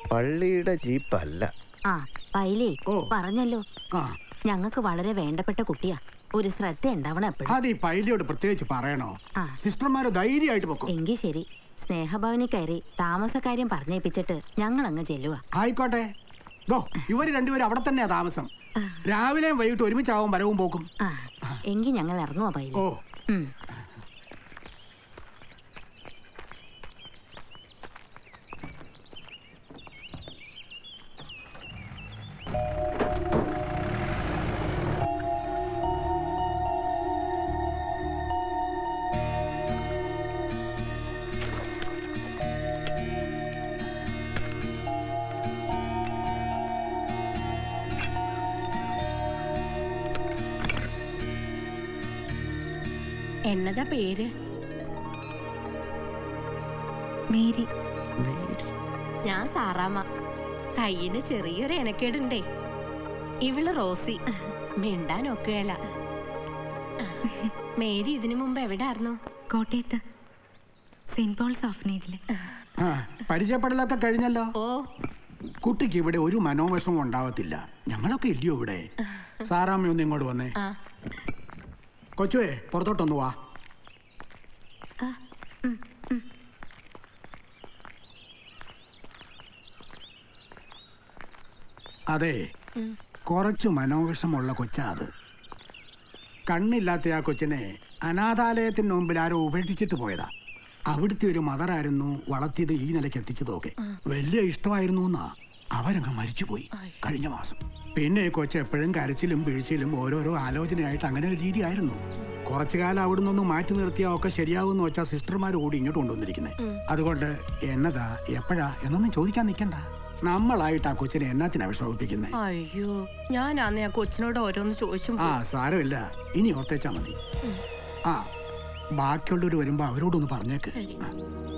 പള്ളിയുടെ ജീപ്പല്ല ആ പൈലേ ഓ. പറഞ്ഞല്ലോ ആ ഞങ്ങൾക്ക് വളരെ വേണ്ടപ്പെട്ട കുട്ടിയാ ഒരു ശ്രദ്ധ ഉണ്ടാവണം എപ്പോഴും അത് ഈ പൈലിയോട് പ്രത്യേകിച്ച് പറയണോ ആ സിസ്റ്റർമാര് ധൈര്യമായിട്ട് പൊക്കും എങ്കിൽ ശരി സ്നേഹഭവനിൽ കയറി താമസക്കാര്യം പറഞ്ഞേപ്പിച്ചിട്ട് ഞങ്ങൾ അങ്ങ് ചെല്ലുക ആയിക്കോട്ടെ ദോ ഇവര് രണ്ടുപേരും അവിടെ തന്നെയാ താമസം രാവിലെയും വൈകിട്ട് ഒരുമിച്ചാവും വരവും പോക്കും ആ എങ്കിൽ ഞങ്ങൾ ഇറങ്ങുവാ പൈലേ ഓ ഉം. എന്നതാ പേര് മേരി ഞാൻ സാറാമ്മ കയ്യിന് ചെറിയൊരു എനക്കേടുണ്ടേ ഇവള് റോസി മിണ്ടാൻ ഒക്കുകയല്ല മേരി ഇതിനു മുമ്പ് എവിടായിരുന്നു കോട്ടയത്ത് സെന്റ് പോൾസ് ഓഫനേജില് ആ പരിചയപ്പെടലൊക്കെ കഴിഞ്ഞല്ലോ ഓ കുട്ടിക്ക് ഇവിടെ ഒരു മനോവിഷമം ഉണ്ടാവത്തില്ല ഞങ്ങളൊക്കെ ഇല്ലയോ ഇവിടെ സാറാമ്മ ഒന്ന് ഇങ്ങോട്ട് വന്നേ ആ കൊച്ചുവേ പുറത്തോട്ടൊന്ന് വാ അതെ ഉം. കുറച്ച് മനോവിഷമുള്ള കൊച്ചാ അത് കണ്ണില്ലാത്ത ആ കൊച്ചിനെ അനാഥാലയത്തിന് മുമ്പിൽ ആരോ ഉപേക്ഷിച്ചിട്ട് പോയതാ അവിടുത്തെ ഒരു മദറായിരുന്നു വളർത്തിയത് ഈ നിലയ്ക്ക് എത്തിച്ചതൊക്കെ വലിയ ഇഷ്ടമായിരുന്നു എന്നാ അവരങ്ങ് മരിച്ചുപോയി കഴിഞ്ഞ മാസം പിന്നെ ഈ കൊച്ച് എപ്പോഴും കരച്ചിലും പിഴിച്ചിലും ഓരോരോ ആലോചനയായിട്ട് അങ്ങനെ ഒരു രീതിയായിരുന്നു കുറച്ചു കാലം അവിടെ നിന്നൊന്ന് മാറ്റി നിർത്തിയാൽ ഒക്കെ ശരിയാവുമെന്ന് വെച്ചാൽ സിസ്റ്റർമാർ കൂടി ഇങ്ങോട്ട് കൊണ്ടുവന്നിരിക്കുന്നത് അതുകൊണ്ട് എന്നതാ എപ്പോഴാ എന്നൊന്നും ചോദിക്കാൻ നിൽക്കണ്ട നമ്മളായിട്ട് ആ കൊച്ചിനെ എന്നാത്തിനാ വിഷമിപ്പിക്കുന്നത് അയ്യോ ഞാനാന്ന് ആ കൊച്ചിനോട് ഓരോന്ന് ചോദിച്ചും ആ സാരമില്ല ഇനി ഓർത്തേച്ചാ മതി ആ ബാക്കിയുള്ളവർ വരുമ്പോ അവരോടൊന്ന് പറഞ്ഞേക്ക് ശരി. ആ.